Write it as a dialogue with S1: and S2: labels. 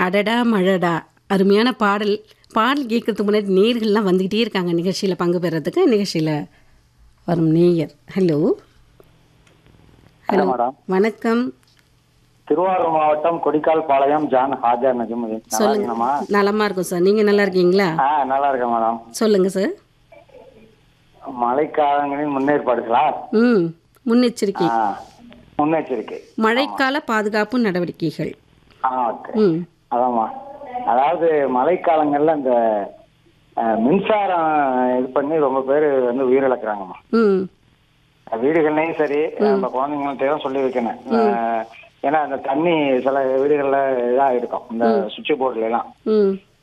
S1: அடடா மழடா அருமையான பாடல் பாடல் கேட்கறதுக்கு முன்னாடி நேர்கள்லாம் வந்துக்கிட்டே இருக்காங்க நிகழ்ச்சியில் பங்கு பெறதுக்கு நிகழ்ச்சியில் வரும் நேயர் ஹலோ
S2: ஹலோ மேடம்
S1: வணக்கம்
S2: திருவாரூர் மாவட்டம் கொடிக்கால் பாளையம் ஜான் ஹாஜர் நஜமுதீன் நல்லா
S1: சொல்லுங்க
S2: இருக்கீங்களா
S1: நலமா இருக்கும் சார் நீங்கள் நல்லா இருக்கீங்களா
S2: ஆ நல்லா இருக்கேன் மேடம்
S1: சொல்லுங்க சார்
S2: மழைக்காலங்களின் முன்னேற்பாடுகளா
S1: ம் முன்னெச்சரிக்கை
S2: ஆ முன்னெச்சரிக்கை
S1: மழைக்கால பாதுகாப்பு நடவடிக்கைகள்
S2: ஆ ஓகே
S1: ம்
S2: அதாம்மா அதாவது மழைக்காலங்கள்ல இந்த அஹ், மின்சாரம் இது பண்ணி ரொம்ப பேர் வந்து உயிரிழக்கிறாங்கம்மா
S1: ம்
S2: வீடுகள்லையும் சரி நம்ம குழந்தைங்கள்ட்ட தான் சொல்லி வைக்கணும் அஹ், ஏன்னா அந்த தண்ணி சில வீடுகள்ல இதா இருக்கும் இந்த சுவிட்ச் போர்டுல எல்லாம்
S1: ம்